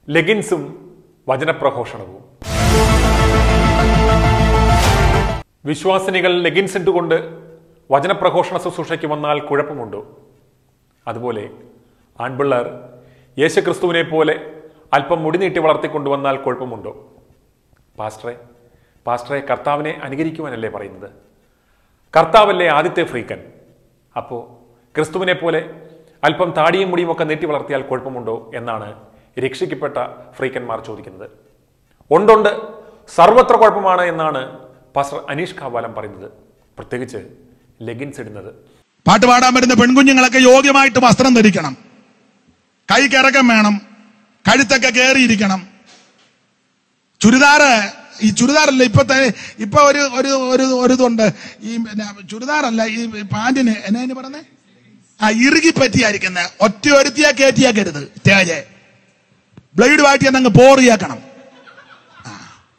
ലെഗിൻസും വചനപ്രഘോഷണവും വിശ്വാസിനികൾ leggings ഇട്ടുകൊണ്ട് വചനപ്രഘോഷണ ശുശ്രൂഷയ്ക്ക് വന്നാൽ കുഴപ്പമുണ്ടോ അതുപോലെ ആൺപിള്ളേർ യേശുക്രിസ്തുവിനെ പോലെ അല്പം മുടി നീട്ടി വളർത്തിക്കൊണ്ടുവന്നാൽ കുഴപ്പമുണ്ടോ പാസ്റ്ററെ പാസ്റ്ററെ കർത്താവിനെ അനുകരിക്കുവാനല്ലേ പറയുന്നത് കർത്താവല്ലേ ആദ്യത്തെ ഫ്രീക്കൻ അപ്പോൾ ക്രിസ്തുവിനെ പോലെ അല്പം താടിയും മുടിയും ഒക്കെ നീട്ടി വളർത്തിയാൽ കുഴപ്പമുണ്ടോ എന്നാണ് രക്ഷിക്കപ്പെട്ട ഫ്രീക്കന്മാർ ചോദിക്കുന്നത് ഉണ്ടുണ്ട് സർവത്ര കുഴപ്പമാണ് എന്നാണ് പാസ്റ്റർ അനീഷ് കാവാലം പറയുന്നത് പ്രത്യേകിച്ച് ലെഗിൻസ് ഇടുന്നത് പാട്ട് പാടാൻ വരുന്ന പെൺകുഞ്ഞുങ്ങളൊക്കെ യോഗ്യമായിട്ട് വസ്ത്രം ധരിക്കണം കൈക്കിറക്കം വേണം കഴുത്തൊക്കെ കയറിയിരിക്കണം ചുരിദാറ് ഈ ചുരിദാറല്ല ഇപ്പത്തെ ഇപ്പൊ ഒരു ഒരു ഒരു ഒരു ഇതുണ്ട് ഈ പിന്നെ ചുരിദാറല്ല ഈ പാന്റിന് എന്നാ ഇതിന് പറഞ്ഞേ ആ ഇറുകി പറ്റിയായിരിക്കുന്ന ഒറ്റ ഒരുത്തിയാ കയറ്റിയാക്കരുത് സ്റ്റേജ് ബ്ലേഡ് വാറ്റി എന്നങ്ങ് പോറിയാക്കണം ആ.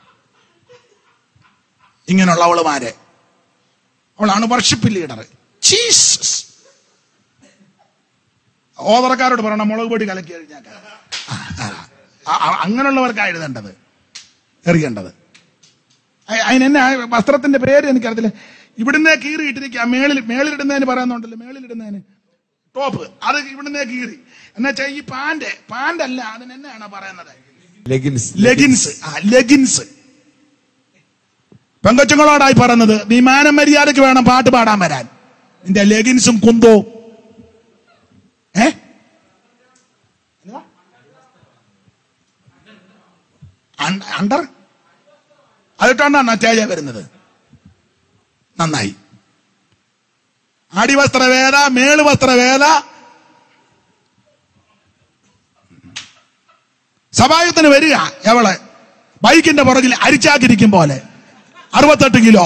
ഇങ്ങനെയുള്ള അവളുമാര് അവളാണ് വർഷിപ്പ് ലീഡർ ജീസസ് ഓതറക്കാരോട് പറയണം മുളക് പൊടി കലക്കി കഴിഞ്ഞാൽ അങ്ങനെയുള്ളവർക്കാ എഴുതേണ്ടത് എറിയേണ്ടത് അ- അതിനെന്നെ ആ വസ്ത്രത്തിന്റെ പേര് എനിക്കറിയത്തില്ല ഇവിടുന്നേ കീറി ഇട്ടിരിക്കുക മേളിൽ മേളിലിടുന്നതിന് പറയുന്നുണ്ടല്ലോ മേളിലിടുന്നതിന് ടോപ്പ് അത് ഇവിടുന്നേ കീറി എന്നുവെച്ചാൽ ഈ പാന്റ് പാന്റ് അല്ല അതിനെന്നാണ് പറയുന്നത് ലെഗിൻസ് ലെഗിൻസ് ആ ലെഗിൻസ് പെങ്കൊച്ചുങ്ങളോടായി പറഞ്ഞത് വിമാനം മര്യാദക്ക് വേണം പാട്ട് പാടാൻ വരാൻ നിന്റെ ലെഗിൻസും കുന്തോ ഏ അൺ- അണ്ടർ അതിട്ടാണ് സ്റ്റേജ വരുന്നത് നന്നായി അടിവസ്ത്രവേല മേള് വസ്ത്രവേല സഭായത്തിന് വരിക എവള് ബൈക്കിന്റെ പുറകിൽ അരിച്ചാക്കിരിക്കും പോലെ അറുപത്തെട്ട് കിലോ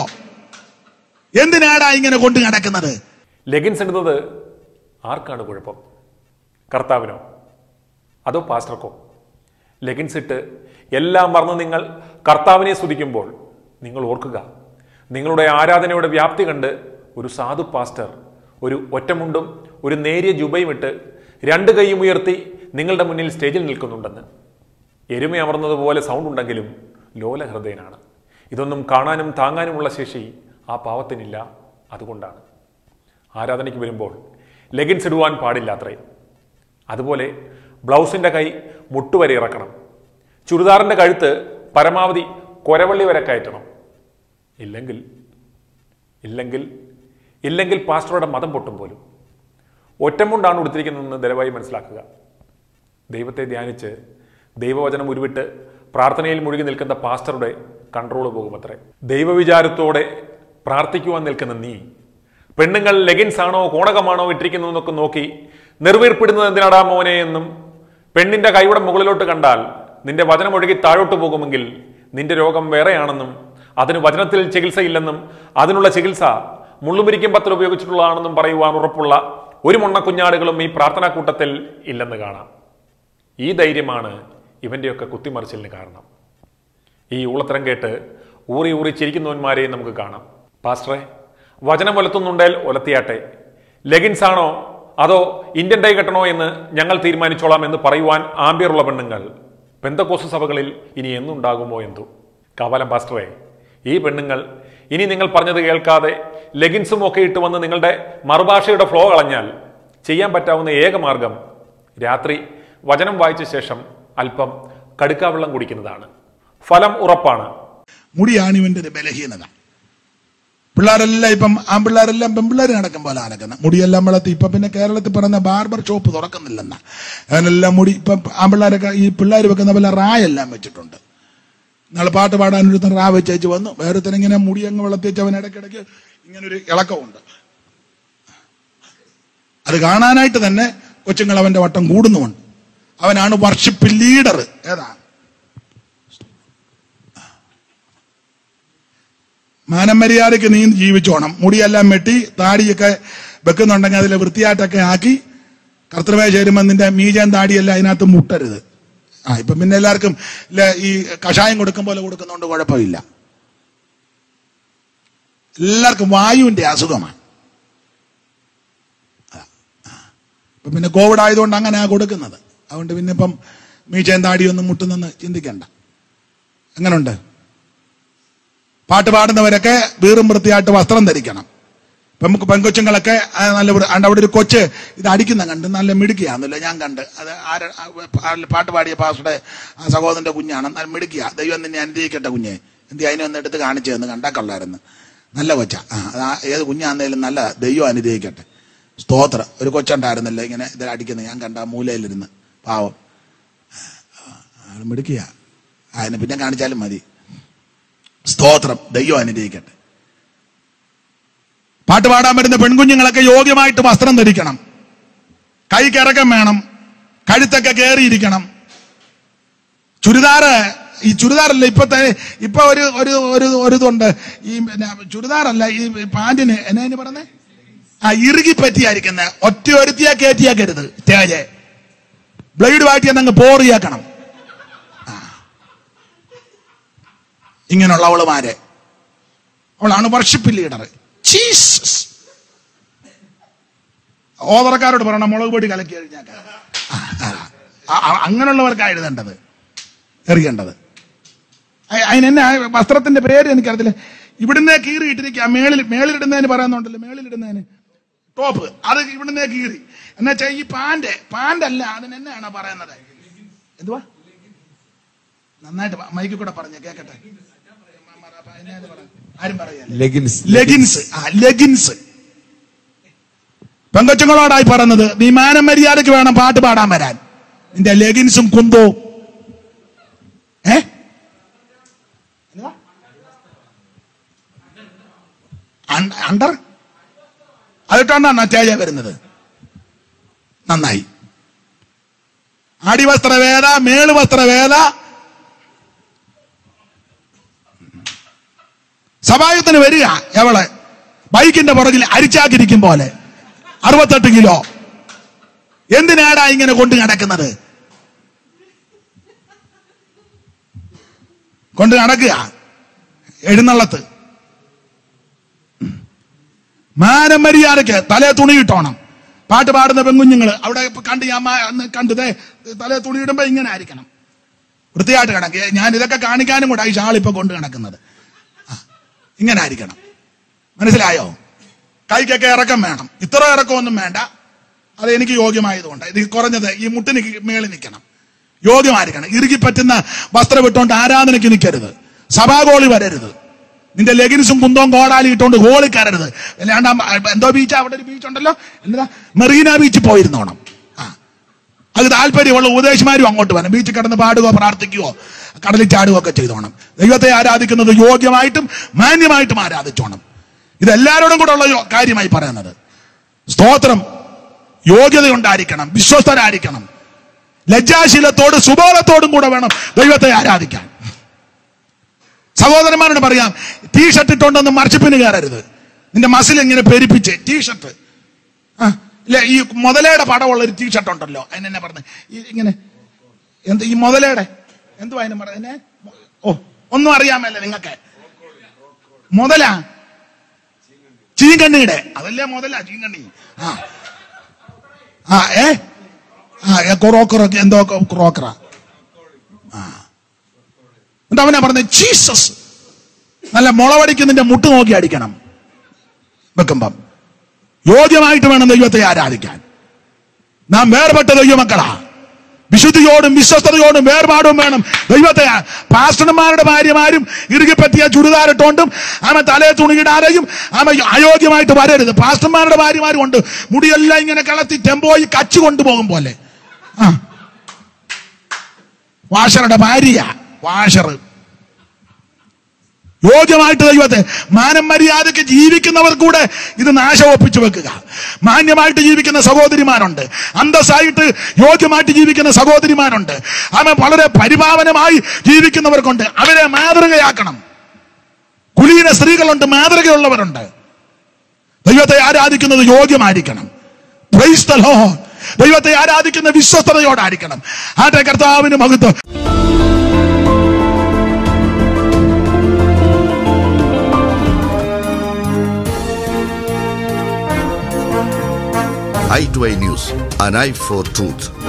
എന്തിനാടാ ഇങ്ങനെ കൊണ്ടു നടക്കുന്നത് ലെഗിൻസ് ഇടുന്നത് ആർക്കാണ് കുഴപ്പം കർത്താവിനോ അതോ പാസ്റ്റർക്കോ ലെഗിൻസ് ഇട്ട് എല്ലാം മറന്ന് നിങ്ങൾ കർത്താവിനെ സ്തുതിക്കുമ്പോൾ നിങ്ങൾ ഓർക്കുക നിങ്ങളുടെ ആരാധനയുടെ വ്യാപ്തി കണ്ട് ഒരു സാധു പാസ്റ്റർ ഒരു ഒറ്റമുണ്ടും ഒരു നേരിയ ജുബയും ഇട്ട് രണ്ട് കൈയും ഉയർത്തി നിങ്ങളുടെ മുന്നിൽ സ്റ്റേജിൽ നിൽക്കുന്നുണ്ടെന്ന് എരുമയമർന്നതുപോലെ സൗണ്ട് ഉണ്ടെങ്കിലും ലോലഹൃദയനാണ് ഇതൊന്നും കാണാനും താങ്ങാനുമുള്ള ശേഷി ആ പാവത്തിനില്ല അതുകൊണ്ടാണ് ആരാധനയ്ക്ക് വരുമ്പോൾ ലെഗിൻസ് ഇടുവാൻ പാടില്ലാത്രേ അതുപോലെ ബ്ലൗസിന്റെ കൈ മുട്ടുവരെ ഇറക്കണം ചുരിദാറിന്റെ കഴുത്ത് പരമാവധി കൊരവള്ളി വരെ കയറ്റണം ഇല്ലെങ്കിൽ ഇല്ലെങ്കിൽ ഇല്ലെങ്കിൽ പാസ്റ്ററുടെ മതം പൊട്ടും പോലും ഒറ്റമുണ്ടാണ് ഉടുത്തിരിക്കുന്നതെന്ന് ദയവായി മനസ്സിലാക്കുക ദൈവത്തെ ധ്യാനിച്ച് ദൈവവചനം ഉരുവിട്ട് പ്രാർത്ഥനയിൽ മുഴുകി നിൽക്കുന്ന പാസ്റ്ററുടെ കൺട്രോൾ പോകുമത്രേ ദൈവവിചാരത്തോടെ പ്രാർത്ഥിക്കുവാൻ നിൽക്കുന്ന നീ പെണ്ണുങ്ങൾ ലെഗിൻസ് ആണോ കോണകമാണോ ഇട്ടിരിക്കുന്നതെന്നൊക്കെ നോക്കി നിർവീർപ്പിടുന്നത് എന്തിനാടാ മോനെ എന്നും പെണ്ണിന്റെ കൈയുടെ മുകളിലോട്ട് കണ്ടാൽ നിന്റെ വചനം ഒഴുകി താഴോട്ട് പോകുമെങ്കിൽ നിന്റെ രോഗം വേറെയാണെന്നും അതിന് വചനത്തിൽ ചികിത്സയില്ലെന്നും അതിനുള്ള ചികിത്സ മുള്ളുമുരിക്കും പത്തിൽ ഉപയോഗിച്ചിട്ടുള്ളതാണെന്നും പറയുവാൻ ഉറപ്പുള്ള ഒരു മുണ്ണക്കുഞ്ഞാടുകളും ഈ പ്രാർത്ഥനാ കൂട്ടത്തിൽ ഇല്ലെന്ന് കാണാം ഈ ധൈര്യമാണ് ഇവന്റെയൊക്കെ കുത്തിമറിച്ചിലിന് കാരണം ഈ ഊളത്തരം കേട്ട് ഊറി ഊറി ചിരിക്കുന്നവന്മാരെയും നമുക്ക് കാണാം പാസ്റ്ററെ വചനം ഒലത്തുന്നുണ്ടേൽ ഒലത്തിയാട്ടെ ലെഗിൻസ് ആണോ അതോ ഇന്ത്യൻ ഡൈ കെട്ടണോ എന്ന് ഞങ്ങൾ തീരുമാനിച്ചോളാം എന്ന് പറയുവാൻ ആംബിയറുള്ള പെണ്ണുങ്ങൾ പെന്തക്കോസ് സഭകളിൽ ഇനി എന്നുണ്ടാകുമോ എന്തോ കാവാലം പാസ്റ്ററെ ഈ പെണ്ണുങ്ങൾ ഇനി നിങ്ങൾ പറഞ്ഞത് കേൾക്കാതെ ലെഗിൻസും ഒക്കെ ഇട്ട് വന്ന് നിങ്ങളുടെ മറുഭാഷയുടെ ഫ്ലോ കളഞ്ഞാൽ ചെയ്യാൻ പറ്റാവുന്ന ഏക മാർഗം രാത്രി വചനം വായിച്ച ശേഷം അല്പം കടുക്കാവെള്ളം കുടിക്കുന്നതാണ് ഫലം ഉറപ്പാണ് മുടിയാണ് ഇവന്റെ ഒരു ബലഹീനത പിള്ളേരെല്ലാം ഇപ്പം ആൺപിള്ളേരെല്ലാം പെൺപിള്ളേർ നടക്കും പോലെ നടക്കുന്നത് മുടിയെല്ലാം വളർത്തി ഇപ്പൊ പിന്നെ കേരളത്തിൽ പറയുന്ന ബാർബർ ഷോപ്പ് തുറക്കുന്നില്ലെന്ന അതിനെല്ലാം മുടി ഇപ്പം ആൺപിള്ളേരൊക്കെ ഈ പിള്ളേർ വെക്കുന്ന പോലെ റായെല്ലാം വെച്ചിട്ടുണ്ട് നാളെ പാട്ട് പാടാൻ ഒരു റാ വെച്ചേച്ച് വന്നു വേറെ ഇങ്ങനെ മുടി അങ്ങ് വളർത്തി വെച്ച് അവൻ ഇടയ്ക്കിടയ്ക്ക് ഇങ്ങനെ ഒരു ഇളക്കമുണ്ട് അത് കാണാനായിട്ട് തന്നെ കൊച്ചുങ്ങൾ അവന്റെ വട്ടം കൂടുന്നുമുണ്ട് അവനാണ് വർഷിപ്പ് ലീഡർ ഏതാ മാനം മര്യാദയ്ക്ക് നീ ജീവിച്ചോണം മുടിയെല്ലാം വെട്ടി താടിയൊക്കെ വെക്കുന്നുണ്ടെങ്കിൽ അതിൽ വൃത്തിയായിട്ടൊക്കെ ആക്കി കർത്തൃമേ ചേരുമ്പോൾ നിന്റെ മീജാൻ താടിയെല്ലാം അതിനകത്ത് മുട്ടരുത് ആ ഇപ്പം പിന്നെ എല്ലാവർക്കും ഇല്ല ഈ കഷായം കൊടുക്കും പോലെ കൊടുക്കുന്നതുകൊണ്ട് കുഴപ്പമില്ല എല്ലാവർക്കും വായുവിന്റെ അസുഖമാണ് ഇപ്പം പിന്നെ കോവിഡ് ആയതുകൊണ്ട് അങ്ങനെയാ കൊടുക്കുന്നത് അതുകൊണ്ട് പിന്നെ ഇപ്പം മീശയും താടിയൊന്നും മുട്ടുന്നെന്ന് ചിന്തിക്കണ്ട എങ്ങനുണ്ട് പാട്ട് പാടുന്നവരൊക്കെ വീറും വൃത്തിയായിട്ട് വസ്ത്രം ധരിക്കണം പെൺകു പെൺകൊച്ചുങ്ങളൊക്കെ ആ, നല്ല വൃ- ആണ്ട് അവിടെ ഒരു കൊച്ച് ഇത് അടിക്കുന്ന കണ്ട് നല്ല മിടുക്കിയാന്നല്ലോ ഞാൻ കണ്ട് അത് ആര ആ, ആ, പാട്ട് പാടിയ പാസുടെ ആ സഹോദരന്റെ കുഞ്ഞാണ് നല്ല മിടുക്കിയ ദൈവം നിന്നെ അനുഗ്രഹിക്കട്ടെ കുഞ്ഞെ എന്തി അതിനെ ഒന്ന് എടുത്ത് കാണിച്ചു തന്ന് കണ്ടാ കൊള്ളായിരുന്നു നല്ല കൊച്ച ആ അത് ആ ഏത് കുഞ്ഞാന്നേലും നല്ല ദൈവം അനുഗ്രഹിക്കട്ടെ സ്തോത്രം ഒരു കൊച്ചുണ്ടായിരുന്നല്ലോ ഇങ്ങനെ ഇതിൽ അടിക്കുന്നത് ഞാൻ കണ്ട ആ മൂലയിലിരുന്ന് പാവം ആള് മിടുക്കിയ അതിനെ പിന്നെ കാണിച്ചാലും മതി സ്തോത്രം ദൈവം അനുഗ്രഹിക്കട്ടെ പാട്ട് പാടാൻ വരുന്ന പെൺകുഞ്ഞുങ്ങളൊക്കെ യോഗ്യമായിട്ട് വസ്ത്രം ധരിക്കണം കൈക്കിറക്കം വേണം കഴുത്തൊക്കെ കയറിയിരിക്കണം ചുരിദാറ് ഈ ചുരിദാറല്ല ഇപ്പത്തെ ഇപ്പൊ ഒരു ഒരു ഒരു ഒരു ഇതുണ്ട് ഈ പിന്നെ ചുരിദാറല്ല ഈ പാന്റിന് എന്നാ പറഞ്ഞേ ആ ഇറുകി പറ്റിയായിരിക്കുന്ന ഒറ്റ ഒരുത്തിയാ കയറ്റിയാക്കരുത് സ്റ്റേജ് ബ്ലേഡ് വാറ്റി എന്നങ്ങ് പോറിയാക്കണം ആ. ഇങ്ങനെയുള്ള അവളുമാരെ അവളാണ് വർഷിപ്പ് ലീഡർ ജീസസ് ഓവറക്കാരോട് പറയണം മുളക് പൊടി കലക്കി കഴിഞ്ഞാൽ അങ്ങനെയുള്ളവർക്കാണ് എഴുതേണ്ടത് എറിയേണ്ടത് അ- അതിനെന്നെ ആ വസ്ത്രത്തിന്റെ പേര് എനിക്കറിയത്തില്ല ഇവിടുന്നേ കീറി ഇട്ടിരിക്കുക മേളിൽ മേളിലിടുന്നതിന് പറയുന്നുണ്ടല്ലോ മേളിലിടുന്നതിന് ടോപ്പ് അത് ഇവിടുന്നേ കീറി എന്നാ വെച്ചാൽ ഈ പാന്റ് പാന്റ് അല്ല അതിന് എന്നാണ് പറയുന്നത് എന്തുവാ നന്നായിട്ട് പ- മൈക്കിൽ കൂടെ പറഞ്ഞ കേക്കട്ടെ എന്നാണ് പറയുന്നത്? ആരും പറയാ ലെഗിൻസ് ലെഗിൻസ് ആ ലെഗിൻസ് പെങ്കൊച്ചുങ്ങളോടായി പറഞ്ഞത് നീ മാനം മര്യാദയ്ക്ക് വേണം പാട്ട് പാടാൻ വരാൻ നിന്റെ ലെഗിൻസും കുന്തവും ഏ എന്തുവാ? അണ്ട- അണ്ടർ അതിട്ടാണ് സ്റ്റേജ വരുന്നത് നന്നായി അടിവസ്ത്രവേല മേളുവസ്ത്രവേല സഭായത്തിന് വരിക എവള് ബൈക്കിന്റെ പുറകിൽ അരിച്ചാക്കിരിക്കും പോലെ അറുപത്തെട്ട് കിലോ എന്തിനാടാ ഇങ്ങനെ കൊണ്ടു നടക്കുന്നത് കൊണ്ട് നടക്കുക എഴുന്നള്ളത്ത് മാനം മര്യാദയ്ക്ക് തലേ തുണിയിട്ടോണം പാട്ട് പാടുന്ന പെൺകുഞ്ഞുങ്ങൾ അവിടെ ഇപ്പൊ കണ്ട് ഞാൻ മാ- അന്ന് കണ്ടു ദേ തലേ തുണിയിടുമ്പോ ഇങ്ങനെ ആയിരിക്കണം വൃത്തിയായിട്ട് കിടക്കുക ഞാൻ ഇതൊക്കെ കാണിക്കാനും കൂടെ ഈ ഷാൾ ഇപ്പൊ കൊണ്ട് കിടക്കുന്നത് ആ, ഇങ്ങനെ ആയിരിക്കണം മനസ്സിലായോ കൈക്കൊക്കെ ഇറക്കം വേണം ഇത്ര ഇറക്കമൊന്നും വേണ്ട അത് എനിക്ക് യോഗ്യമായതുകൊണ്ട് ഇത് കുറഞ്ഞത് ഈ മുട്ടിന് കീ- മേളിൽ നിൽക്കണം യോഗ്യമായിരിക്കണം ഇറുകി പറ്റുന്ന വസ്ത്രം ഇട്ടുകൊണ്ട് ആരാധനയ്ക്ക് നിൽക്കരുത് സഭാഗോളി വരരുത് നിന്റെ ലെഗിൻസും കുന്തവും കോടാലി ഇട്ടുകൊണ്ട് ഗോളി കയറരുത് അല്ലാണ്ട് ആ- എന്തോ ബീച്ച് അവിടെ ഒരു ബീച്ച് ഉണ്ടല്ലോ എന്താ മെറീന ബീച്ചിൽ പോയിരുന്നോണം ആ അത് താല്പര്യമുള്ള ഉപദേശമാരും അങ്ങോട്ട് വരണം ബീച്ചിൽ കിടന്ന് പാടുകയോ പ്രാർത്ഥിക്കുകയോ കടലിൽ ചാടുകയോ ഒക്കെ ചെയ്തോണം ദൈവത്തെ ആരാധിക്കുന്നത് യോഗ്യമായിട്ടും മാന്യമായിട്ടും ആരാധിച്ചോണം ഇതെല്ലാവരോടും കൂടെ ഉള്ള യോ- കാര്യമായി പറയുന്നത് സ്തോത്രം യോഗ്യതയുണ്ടായിരിക്കണം വിശ്വസ്തരായിരിക്കണം ലജ്ജാശീലത്തോട് സുബോധത്തോടും കൂടെ വേണം ദൈവത്തെ ആരാധിക്കാൻ സഹോദരന്മാരോട് പറയാം ടീ ഷർട്ട് ഇട്ടുകൊണ്ടൊന്ന് മർച്ചിപ്പിന് കയറരുത് നിന്റെ മസിൽ ഇങ്ങനെ പെരിപ്പിച്ച് ടീ ഷർട്ട് ആ ഇല്ല ഈ മുതലയുടെ പടമുള്ള ഒരു ടീ ഷർട്ട് ഉണ്ടല്ലോ അതിനെന്നെ പറഞ്ഞത് ഈ ഇങ്ങനെ എന്ത് ഈ മുതലയുടെ എന്തുവാ അതിന് പറയുന്നത് ഓ ഒന്നും അറിയാമല്ലേ നിങ്ങൾക്ക് മുതലാ ചീങ്കണ്ണിയുടെ അതല്ലേ മുതലാ ചീങ്കണ്ണി ആ ആ ഏ ആ ഏ, ക്രോക്കറൊക്കെ എന്തോ ക്രോക്കറ ആ എന്നിട്ട് അവനാ പറഞ്ഞ ജീസസ് നല്ല മുളവടിക്ക് നിന്റെ മുട്ട് നോക്കി അടിക്കണം വെക്കുമ്പം യോഗ്യമായിട്ട് വേണം ദൈവത്തെ ആരാധിക്കാൻ നാം വേർപെട്ട ദൈവമക്കളാ വിശുദ്ധിയോടും വിശ്വസ്തയോടും വേർപാടും വേണം ദൈവത്തെ ആ- പാസ്റ്റർമാരുടെ ഭാര്യമാരും ഇറുകി പറ്റിയ ചുരിദാറിട്ടോണ്ടും ആമ തലേ തുണിയിടാതെയും ആമ അയോഗ്യമായിട്ട് വരരുത് പാസ്റ്റർമാരുടെ ഭാര്യമാരും ഉണ്ട് മുടിയെല്ലാം ഇങ്ങനെ കളത്തി ടെമ്പോയി കച്ചു കൊണ്ടുപോകും പോലെ ആ വാഷറുടെ ഭാര്യ വാഷർ യോഗ്യമായിട്ട് ദൈവത്തെ മാനം മര്യാദയ്ക്ക് ജീവിക്കുന്നവർ കൂടെ ഇത് നാശം ഒപ്പിച്ചു വെക്കുക മാന്യമായിട്ട് ജീവിക്കുന്ന സഹോദരിമാരുണ്ട് അന്തസ്സായിട്ട് യോഗ്യമായിട്ട് ജീവിക്കുന്ന സഹോദരിമാരുണ്ട് അവൻ വളരെ പരിപാവനമായി ജീവിക്കുന്നവർക്കുണ്ട് അവരെ മാതൃകയാക്കണം കുലീന സ്ത്രീകളുണ്ട് മാതൃകയുള്ളവരുണ്ട് ദൈവത്തെ ആരാധിക്കുന്നത് യോഗ്യമായിരിക്കണം Praise the Lord. ദൈവത്തെ ആരാധിക്കുന്ന വിശ്വസ്തതയോടായിരിക്കണം ആട്ടെ കർത്താവിന് മഹത്വം i2i News, an eye for truth.